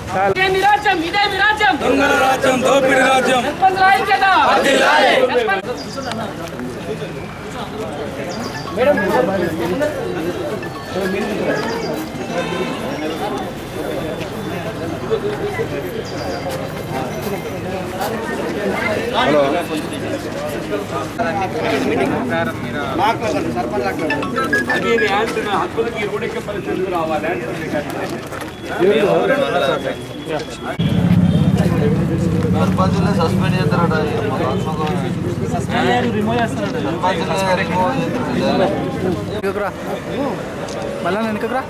ఇదే మీ రాజ్యం ఇదే మీ రాజ్యం దొంగల రాజ్యం దోపిడి రాజ్యం సర్పంచ్ ఐక్యత సర్పంచ్ అది నేను అంటున్నా హక్కులకి ఇరువుడికి పరిస్థితులు రావాలి సర్పంచులే సస్పెండ్ చేస్తారట సర్పంచులే రిమూవ్ చేస్తారట మళ్ళా వెనకరా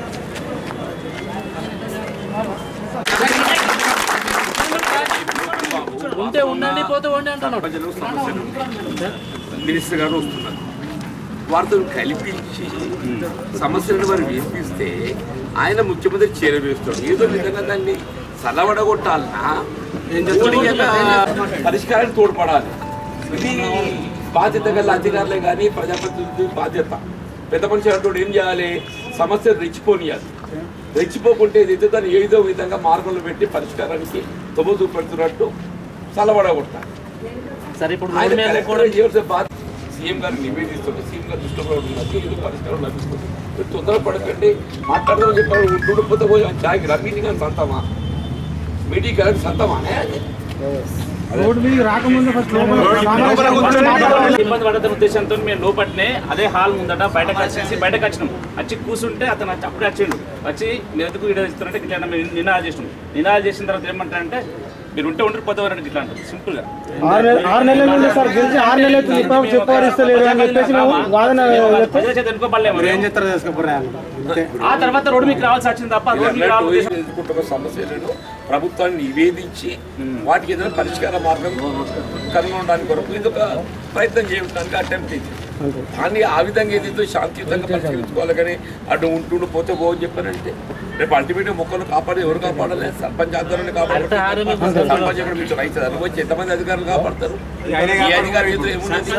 ఉంటే ఉండండి పోతే ఉండి అంటున్నాడు ప్రజలు సమస్యలు మినిస్టర్ గారు వస్తున్నారు వారితో కల్పించి సమస్యలను వారు వినిపిస్తే ఆయన ముఖ్యమంత్రి చేరవేస్తాడు ఏదో విధంగా దాన్ని చల్లబడగొట్టాలన్నా ఓడిగా పరిష్కారానికి తోడ్పడాలి ఇది బాధ్యత గల అధికారులే కానీ ప్రజాప్రతినిధి బాధ్యత పెద్ద మనిషి అంటూ ఏం చేయాలి సమస్య రెచ్చిపోనియాలి రెచ్చిపోకుంటే ఏదైతే దాన్ని ఏదో విధంగా మార్గంలో పెట్టి పరిష్కారానికి తొమ్మ చూపెడుతున్నట్టు చల్లబడగొట్టాలి సరే ఇప్పుడు ఆయన రోడ్డు మీద కలెక్టర్ కూడా చేసే బాధ్యత సీఎం గారు నివేదిస్తుంటే సీఎం గారు దృష్టిలో కూడా ఉన్నది ఇది పరిష్కారం లభిస్తుంది మీరు తొందరపడకండి మాట్లాడదామని చెప్పారు ఉండిపోతే పోయి చాయ్ రా మీటింగ్ అని సంతమా మీటింగ్ కలిసి సంతమానే అది రోడ్డు మీద రాకముందు ఫస్ట్ ఇబ్బంది పడతాం ఉద్దేశంతో మేము లోపట్నే అదే హాల్ ముందట బయటకు వచ్చేసి బయటకు వచ్చినాం వచ్చి కూర్చుంటే అతను వచ్చి అప్పుడే వచ్చిండు వచ్చి మీరు ఎందుకు వీడియో ఇస్తారంటే ఇట్లా మేము నినాదాలు చేసినాం నినాదాలు చేసిన తర్వాత ఏమంటారంటే మీరు ఉంటే ఉంటే పోతే వారంటే ఇట్లా అంటారు సింపుల్ గా ఆరు నెలలు ఆరు నెలల నుండి సార్ గెలిచి ఆరు నెలలు అవుతుంది ఇప్పుడు చెప్పవరిస్తలేదు అని చెప్పేసి మేము వాదన చెప్తే ప్రజల చేత ఎన్నుకోబడలేము ఏం చెప్తారు చేసుకోపోరా ఆ తర్వాత రోడ్డు మీకు రావాల్సి వచ్చింది తప్ప రోడ్డు మీకు రావాల్సిన ఉద్దేశం ఎదుర్కొంటున్న సమస్యలను ప్రభుత్వాన్ని నివేదించి వాటికి ఏదైనా పరిష్కార మార్గం కనుగొనడానికి కొరకు ఇది ఒక ప్రయత్నం చేయడానికి అటెంప్ట్ ఇది దాన్ని ఆ విధంగా ఏదైతే శాంతియుతంగా పరిష్కరించుకోవాలి కానీ అటు ఉంటుండు పోతే పో అని చెప్పారంటే రేపు అల్టిమేట్ మొక్కలు కాపాడే ఎవరు కాపాడాలి సర్పంచ్ ఆధ్వర్యాన్ని కాపాడాలి సర్పంచ్ ఎక్కడ మీకు రైతు అనుభవించి ఎంతమంది అధికారులు కాపాడతారు ఈ అధికారం ఏదో ఏమున్నది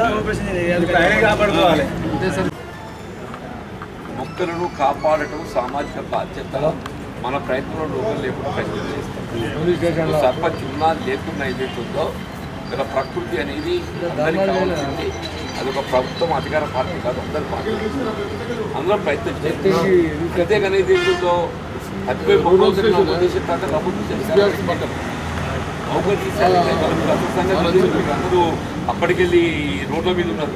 మొక్కలను కాపాడటం సామాజిక బాధ్యత మన ప్రయత్నంలో లోపల లేకుండా ప్రయత్నం చేస్తాం సర్పంచ్ ఉన్నా లేకున్నా ఏదైతే ఉందో ఇక్కడ ప్రకృతి అనేది అందరికీ కావాల్సింది అది ఒక ప్రభుత్వం అధికార పార్టీ కాదు అందరి పార్టీ అందరం ప్రయత్నం చేస్తాం అంతేగాని ఇది ఉందో తప్పిపోయి మొక్కలు నా ఉద్దేశం ప్రకారం ప్రభుత్వం చేస్తారు అవకాశం ఇస్తారు. అసలు సంగతి తెలియదు. అందరూ అప్పటికెళ్ళి రోడ్ల మీద ఉన్నారు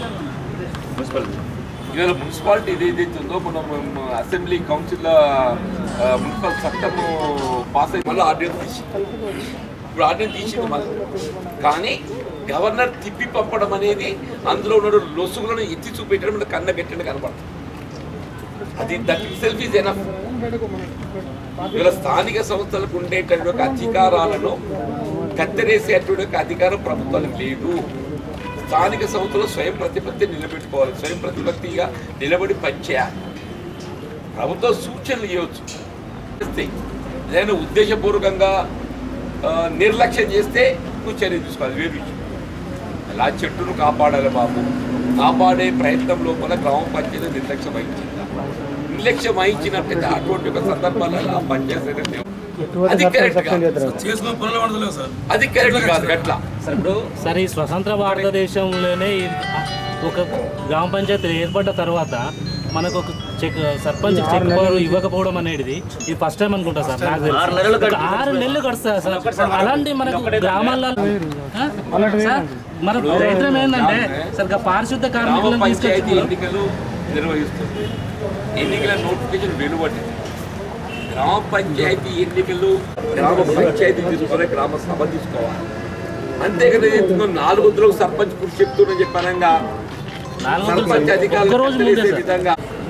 ఇవాళ మున్సిపాలిటీ ఏదైతే ఉందో మనం అసెంబ్లీ కౌన్సిల్ మున్సిపల్ చట్టము పాస్ అయ్యి మళ్ళీ ఆర్డినెన్స్ తీసి ఇప్పుడు ఆర్డినెన్స్ తీసింది మళ్ళీ కానీ గవర్నర్ తిప్పి పంపడం అనేది అందులో ఉన్న లొసుగులను ఎత్తి చూపెట్టడం మన కన్న గట్టిన కనపడుతుంది అది దట్ సెల్ఫ్ ఈజ్ ఎనఫ్ ఇవాళ స్థానిక సంస్థలకు ఉండేటటువంటి ఒక అధికారాలను కత్తెరేసేటువంటి ఒక అధికారం ప్రభుత్వానికి లేదు స్థానిక సంస్థలు స్వయం ప్రతిపత్తి నిలబెట్టుకోవాలి స్వయం ప్రతిపత్తిగా నిలబడి పనిచేయాలి ప్రభుత్వ సూచనలు ఇవ్వచ్చు చేస్తే ఏదైనా ఉద్దేశపూర్వకంగా ఆ, నిర్లక్ష్యం చేస్తే నువ్వు చర్య తీసుకోవాలి వేరు విషయం అలా చెట్టును కాపాడాలి బాబు కాపాడే ప్రయత్నం లోపల గ్రామ పంచాయతీ నిర్లక్ష్యం వహించింది నిర్లక్ష్యం వహించినట్టయితే అటువంటి ఒక సందర్భాలలో ఆ పంచాయతీ అది కరెక్ట్ కాదు. చేసుకున్న పనులు పడతలేవు సార్ అది కరెక్ట్ కాదు గట్లా సరే ఈ స్వతంత్ర భారతదేశంలోనే ఈ ఒక గ్రామ పంచాయతీ ఏర్పడ్డ తర్వాత మనకు ఒక చెక్ సర్పంచ్ చెక్ పవర్ ఇవ్వకపోవడం అనేది ఇది ఫస్ట్ టైం అనుకుంటా సార్ నాకు తెలిసి. ఒక ఆరు నెలలు గడుస్తుంది సార్ అలాంటి మనకు గ్రామాల్లో ఆ? సార్, మన ప్రయత్నం ఏంటంటే సరిగ్గా పారిశుద్ధ గ్రామ కార్మికులను పంచాయతీ తీసుకొచ్చి ఎన్నికలు నిర్వహిస్తుంది ఎన్నికల నోటిఫికేషన్ వెలువడింది గ్రామ పంచాయతీ ఎన్నికలు గ్రామ పంచాయతీ తీసుకునే గ్రామ సభ తీసుకోవాలి అంతేకాదు ఏదైతుందో నాలుగు వందలకు సర్పంచ్ కృషి చెప్తున్నా చెప్పానంగా నాలుగు వందలు సర్పంచ్ ఒక్క అధికారులు రోజు ముందే కట్టలేసే సార్. విధంగా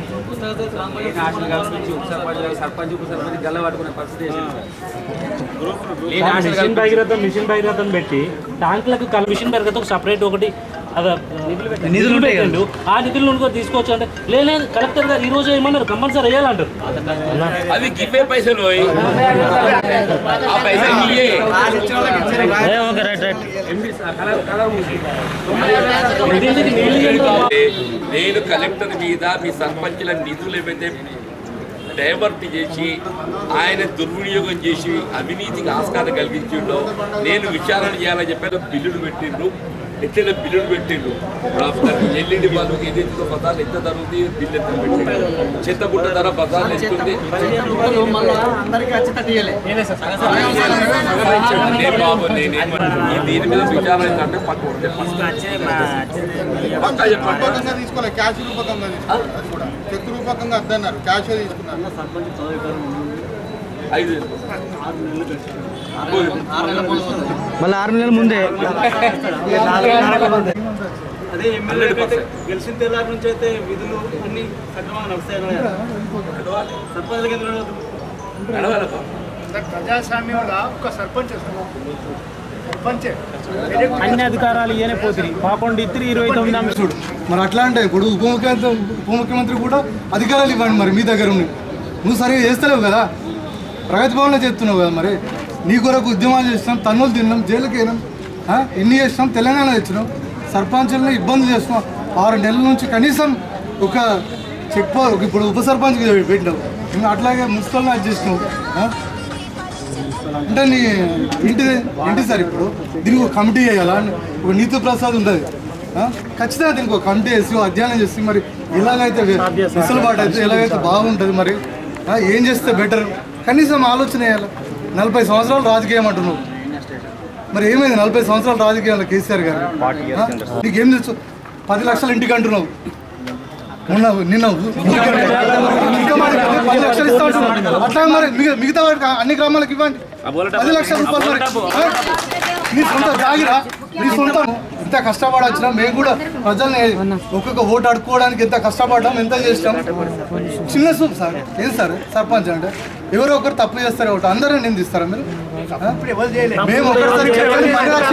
మిషన్ భగీరథ మిషన్ భగీరథం పెట్టి ట్యాంకులకు కల్ మిషన్ భగీరథ ఒక సపరేట్ ఒకటి అదే నిధులు పెట్టిండు ఆ నిధులు నుండి కూడా తీసుకోవచ్చు అంటే లేదు కలెక్టర్ గారు ఈ రోజు ఏమన్నారు కంపల్సరీ వేయాలంటారు అవి గివ్వే పైసలు ఓయ్. ఆ పైసలు ఇయ్యే ఓకే రైట్ రైట్ ఇంటింటికి నీళ్ళు ఇవ్వండి. నేను కలెక్టర్ మీద మీ సర్పంచ్ల నిధులు ఏవైతే డైవర్ట్ చేసి ఆయన దుర్వినియోగం చేసి అవినీతికి ఆస్కారం కలిగించిండో నేను విచారణ చేయాలని చెప్పి బిల్లులు పెట్టిండ్రు ఎట్లయినా బిల్లులు పెట్టిండ్రు ఎల్లుండి వాళ్ళకి ఏదైతే బజార్లు ఎంత ధర ఉంది బిల్లు ఎంత పెట్టిండ్రు చెత్తబుట్ట ధర బజార్లు ఎంత ఉంది నేను బాబు నేను ఈ దీని మీద విచారణ ఏంటంటే పక్క పక్కా చెప్పండి రూపకంగా తీసుకోవాలి క్యాష్ రూపకంగా తీసుకోవాలి అది కూడా చెక్ రూపకంగా వద్దన్నారు క్యాష్ తీసుకున్నారు ఐదు మళ్ళీ ఆరు నెలల ముందే అదే ఎమ్మెల్యే అయితే గెలిచిన తెల్లారి నుంచి అయితే విధులు అన్ని సక్రమంగా నడుస్తాయి సర్పంచ్లకి ఎందుకు నడవదు? నడవాలప్పా. ప్రజాస్వామ్యంలో ఒక సర్పంచ్ సర్పంచ్ అన్ని అధికారాలు ఇయనే పోతుంది పదకొండు ఇద్దరు ఇరవై తొమ్మిది అంశాలు మరి అట్లా అంటే ఇప్పుడు ఉప ముఖ్యమంత్రి ఉప ముఖ్యమంత్రి కూడా అధికారాలు ఇవ్వండి మరి మీ దగ్గర ఉన్నాయి నువ్వు సరిగా చేస్తలేవు కదా ప్రగతి భవన్లో చేస్తున్నావు కదా మరి నీ కొరకు ఉద్యమాలు చేసినాం తన్నులు తిన్నాం జైలుకి వెళ్ళాం ఆ? ఎన్ని చేసినాం తెలంగాణ తెచ్చినాం సర్పంచులను ఇబ్బంది చేస్తున్నాం ఆరు నెలల నుంచి కనీసం ఒక చెక్ పో ఇప్పుడు ఉప సర్పంచ్ పెట్టినావు ఇంకా అట్లాగే మున్సిపల్ అది చేసినావు ఆ? అంటే నీ ఇంటి ఇంటి సార్ ఇప్పుడు దీనికి ఒక కమిటీ వేయాలా ఒక నీతి ప్రసాద్ ఉంటుంది ఆ? ఖచ్చితంగా దీనికి ఒక కమిటీ వేసి ఒక అధ్యయనం చేసి మరి ఇలాగైతే వెసులుబాటు అయితే ఎలాగైతే బాగుంటుంది మరి ఆ? ఏం చేస్తే బెటర్ కనీసం ఆలోచన వేయాలి నలభై సంవత్సరాలు రాజకీయం అంటున్నావు మరి ఏమైంది నలభై సంవత్సరాలు రాజకీయాలు కేసీఆర్ గారు ఆ? నీకేం తెలుసు పది లక్షలు ఇంటికి అంటున్నావు మొన్న నిన్న ఇంకా మరి పది లక్షలు ఇస్తా అంటున్నావు. అట్లా మరి మిగ- మిగతా వాటికి అన్ని గ్రామాలకు ఇవ్వండి పది లక్షల రూపాయలు మరి ఆ? నీ సొంత జాగిరా నీ సొంత ఇంత కష్టపడొచ్చినా మేము కూడా ప్రజల్ని ఒక్కొక్క ఓటు అడుక్కోవడానికి ఎంత కష్టపడ్డాం ఎంత చేసినాం చిన్న సూప్ సార్ ఏం సార్ సర్పంచ్ అంటే ఎవరో ఒకరు తప్పు చేస్తారు ఒకటి అందరూ నిందిస్తారా మీరు ఆ? మేము ఒకరిసారి చెట్లని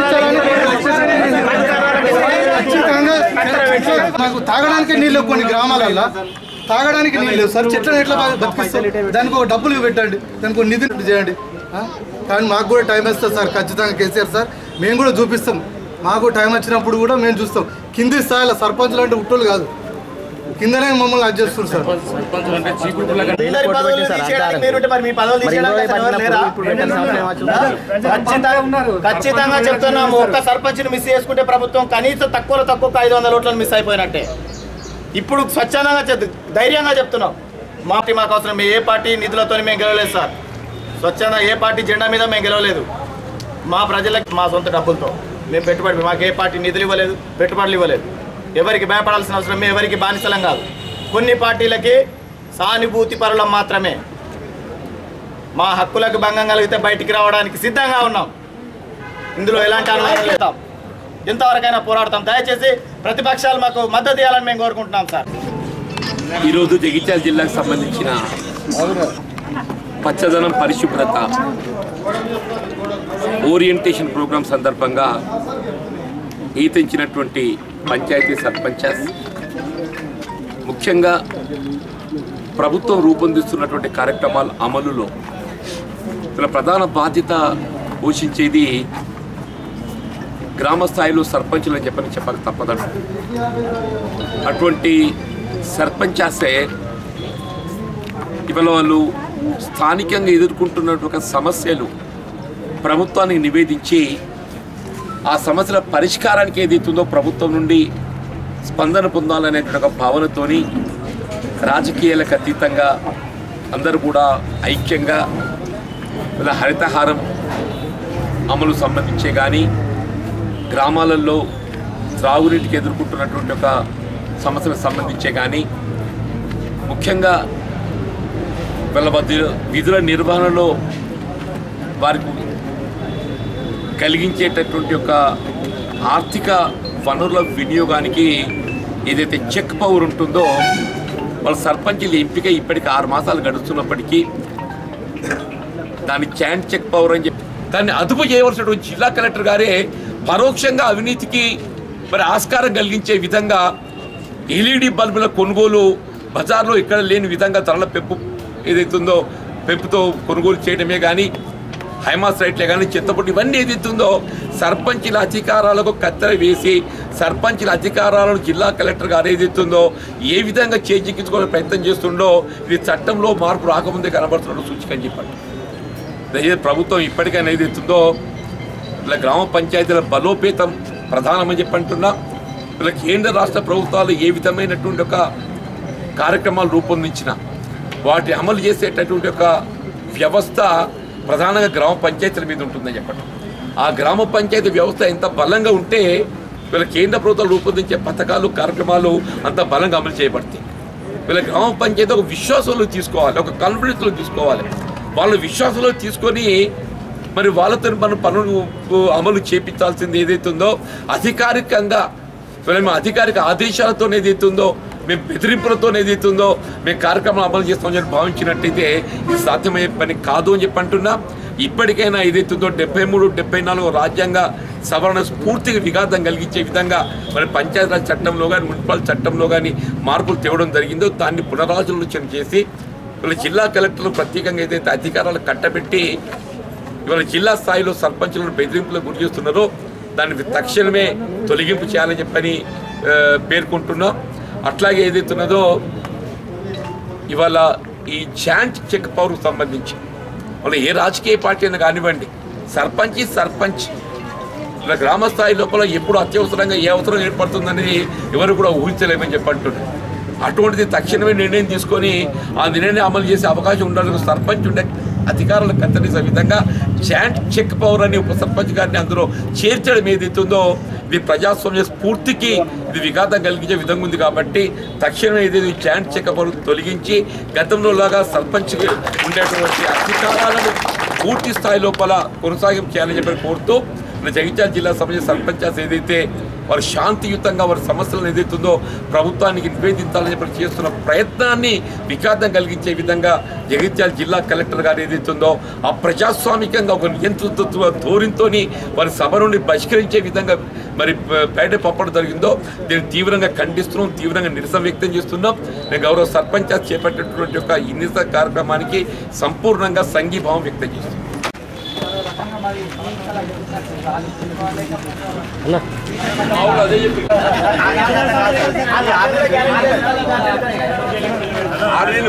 పరిరక్షించాలని ఖచ్చితంగా మాకు తాగడానికి నీళ్ళు లేవు కొన్ని గ్రామాలల్లో తాగడానికి నీళ్ళు లేవు సార్ చెట్లను ఎట్లా బ- బతికిస్తారు దానికి ఒక డబ్బులు పెట్టండి దానికి ఒక నిధి చేయండి ఆ? కానీ మాకు కూడా టైం వస్తుంది సార్ ఖచ్చితంగా కేసీఆర్ సార్ మేము కూడా చూపిస్తాం మాకు టైం వచ్చినప్పుడు కూడా మేము చూస్తాం కింది స్థాయిలో సర్పంచులు అంటే ఉట్టులు కాదు కిందనే మమ్మల్ని అది చేస్తారు సార్ అందరి పదవులు తీసేయడానికి మీరుంటే మరి మీ పదవులు తీసేయడానికి అసలు ఎవరు లేరా? ఖచ్చితంగా ఖచ్చితంగా చెప్తున్నాము ఒక్క సర్పంచ్ని మిస్ చేసుకుంటే ప్రభుత్వం కనీసం తక్కువలో తక్కువ ఐదు వందల ఓట్లను మిస్ అయిపోయినట్టే ఇప్పుడు స్వచ్ఛందంగా చెప్ ధైర్యంగా చెప్తున్నాం మా పార్టీ మాకు అవసరం మేము ఏ పార్టీ నిధులతో మేము గెలవలేదు సార్ స్వచ్ఛంద ఏ పార్టీ జెండా మీద మేము గెలవలేదు మా ప్రజలకు మా సొంత డబ్బులతో మేము పెట్టుబడి మాకు ఏ పార్టీ నిధులు ఇవ్వలేదు పెట్టుబడులు ఇవ్వలేదు ఎవరికి భయపడాల్సిన అవసరం మేము ఎవరికి బానిసలం కాదు కొన్ని పార్టీలకి సానుభూతి పరులం మాత్రమే మా హక్కులకు భంగం కలిగితే బయటికి రావడానికి సిద్ధంగా ఉన్నాం ఇందులో ఎలాంటి అనుమానం లేదు ఎంతవరకైనా పోరాడతాం దయచేసి ప్రతిపక్షాలు మాకు మద్దతు ఇవ్వాలని మేము కోరుకుంటున్నాం సార్ ఈరోజు జగిత్యాల జిల్లాకు సంబంధించిన పచ్చదనం పరిశుభ్రత ఓరియంటేషన్ ప్రోగ్రాం సందర్భంగా ఈతించినటువంటి పంచాయతీ సర్పంచస్ ముఖ్యంగా ప్రభుత్వం రూపొందిస్తున్నటువంటి కార్యక్రమాల అమలులో ఇలా ప్రధాన బాధ్యత పోషించేది గ్రామ స్థాయిలో సర్పంచులు అని చెప్పని చెప్పక తప్పదండి అటువంటి సర్పంచాసే ఇవాళ వాళ్ళు స్థానికంగా ఎదుర్కొంటున్నటువంటి సమస్యలు ప్రభుత్వానికి నివేదించి ఆ సమస్యల పరిష్కారానికి ఏదైతుందో ప్రభుత్వం నుండి స్పందన పొందాలనేటువంటి ఒక భావనతోని రాజకీయాలకు అతీతంగా అందరూ కూడా ఐక్యంగా ఇలా హరితహారం అమలు సంబంధించే కానీ గ్రామాలలో త్రాగునీటికి ఎదుర్కొంటున్నటువంటి ఒక సమస్యలకు సంబంధించే కానీ ముఖ్యంగా వీళ్ళ మధ్య విధుల నిర్వహణలో వారికి కలిగించేటటువంటి ఒక ఆర్థిక వనరుల వినియోగానికి ఏదైతే చెక్ పవర్ ఉంటుందో వాళ్ళ సర్పంచుల ఎంపిక ఇప్పటికి ఆరు మాసాలు గడుస్తున్నప్పటికీ దాని చాంట్ చెక్ పవర్ అని చెప్పి దాన్ని అదుపు చేయవలసినటువంటి జిల్లా కలెక్టర్ గారే పరోక్షంగా అవినీతికి మరి ఆస్కారం కలిగించే విధంగా ఎల్ఈడి బల్బుల కొనుగోలు బజార్లో ఇక్కడ లేని విధంగా ధరల పెంపు ఏదైతుందో పెంపుతో కొనుగోలు చేయడమే కానీ హైమాస్ రైట్లే కానీ చెత్తపుట్టి ఇవన్నీ ఏదైతుందో సర్పంచుల అధికారాలకు కత్తెర వేసి సర్పంచుల అధికారాలను జిల్లా కలెక్టర్ గారు ఏదైతుందో ఏ విధంగా చేజిక్కించుకోవాలని ప్రయత్నం చేస్తుండో ఇది చట్టంలో మార్పు రాకముందే కనబడుతున్నట్టు సూచిక అని చెప్పండి దయచేసి ప్రభుత్వం ఇప్పటికైనా ఏదైతుందో ఇలా గ్రామ పంచాయతీల బలోపేతం ప్రధానమని చెప్పి అంటున్నా ఇలా కేంద్ర రాష్ట్ర ప్రభుత్వాలు ఏ విధమైనటువంటి ఒక కార్యక్రమాలు రూపొందించిన వాటి అమలు చేసేటటువంటి ఒక వ్యవస్థ ప్రధానంగా గ్రామ పంచాయతీల మీద ఉంటుందని చెప్పండి ఆ గ్రామ పంచాయతీ వ్యవస్థ ఎంత బలంగా ఉంటే వీళ్ళ కేంద్ర ప్రభుత్వాలు రూపొందించే పథకాలు కార్యక్రమాలు అంత బలంగా అమలు చేయబడతాయి వీళ్ళ గ్రామ పంచాయతీ ఒక విశ్వాసంలో తీసుకోవాలి ఒక కాన్ఫిడెన్స్లో తీసుకోవాలి వాళ్ళ విశ్వాసంలో తీసుకొని మరి వాళ్ళతో మనం పనులు అమలు చేపించాల్సింది ఏదైతే ఉందో అధికారికంగా వీళ్ళ మేము అధికారిక ఆదేశాలతో ఏదైతే ఉందో మేము బెదిరింపులతో ఏదైతే ఉందో మేము కార్యక్రమాలు అమలు చేస్తామని చెప్పి భావించినట్టయితే ఇది సాధ్యమయ్యే పని కాదు అని చెప్పి అంటున్నా ఇప్పటికైనా ఏదైతే ఉందో డెబ్బై మూడు డెబ్బై నాలుగు రాజ్యాంగ సవరణ స్ఫూర్తికి విఘాతం కలిగించే విధంగా మరి పంచాయతీరాజ్ చట్టంలో కానీ మున్సిపల్ చట్టంలో కానీ మార్పులు తేవడం జరిగిందో దాన్ని పునరాలోచన చేసి వీళ్ళ జిల్లా కలెక్టర్లు ప్రత్యేకంగా ఏదైతే అధికారాలు కట్టబెట్టి ఇవాళ జిల్లా స్థాయిలో సర్పంచులను బెదిరింపులకు గురి చేస్తున్నారో దాన్ని తక్షణమే తొలగింపు చేయాలని చెప్పని ఆ, పేర్కొంటున్నాం అట్లాగే ఏదైతున్నదో ఇవాళ ఈ జాయింట్ చెక్ పవర్కు సంబంధించి వాళ్ళ ఏ రాజకీయ పార్టీ అయినా కానివ్వండి సర్పంచ్ ఈ సర్పంచ్ ఇలా గ్రామ స్థాయి లోపల ఎప్పుడు అత్యవసరంగా ఏ అవసరం ఏర్పడుతుందనేది ఎవరు కూడా ఊహించలేమని చెప్పంటున్నారు అటువంటిది తక్షణమే నిర్ణయం తీసుకొని ఆ నిర్ణయాన్ని అమలు చేసే అవకాశం ఉండాలని సర్పంచ్ ఉండే అధికారులకు కత్తరించే విధంగా జాయింట్ చెక్ పవర్ అని ఉప సర్పంచ్ గారిని అందులో చేర్చడం ఏదైతుందో ఇది ప్రజాస్వామ్య స్ఫూర్తికి ఇది విఘాతం కలిగించే విధంగా ఉంది కాబట్టి తక్షణమే ఏదైతే జాయింట్ చెక్ పవర్ తొలగించి గతంలో లాగా సర్పంచ్కి ఉండేటువంటి అధికారాలను పూర్తి స్థాయి లోపల కొనసాగింపు చేయాలని చెప్పి కోరుతూ మన జగిత్యాల జిల్లా సంబంధించిన సర్పంచాస్ ఏదైతే వారు శాంతియుతంగా వారి సమస్యలను ఏదైతుందో ప్రభుత్వానికి నివేదించాలని చెప్పి చేస్తున్న ప్రయత్నాన్ని విఘాతం కలిగించే విధంగా జగిత్యాల జిల్లా కలెక్టర్ గారు ఏదైతుందో ఆ ప్రజాస్వామికంగా ఒక నియంతృత్వ ధోరణితో వారి సభ నుండి బహిష్కరించే విధంగా మరి ప- బయట పంపడం జరిగిందో దీన్ని తీవ్రంగా ఖండిస్తున్నాం తీవ్రంగా నిరసన వ్యక్తం చేస్తున్నాం నేను గౌరవ సర్పంచ్ చేపట్టినటువంటి యొక్క ఈ నిరసన కార్యక్రమానికి సంపూర్ణంగా సంఘీభావం వ్యక్తం చేస్తున్నాం మామూలు అదే చెప్పి ఆరు నెలలు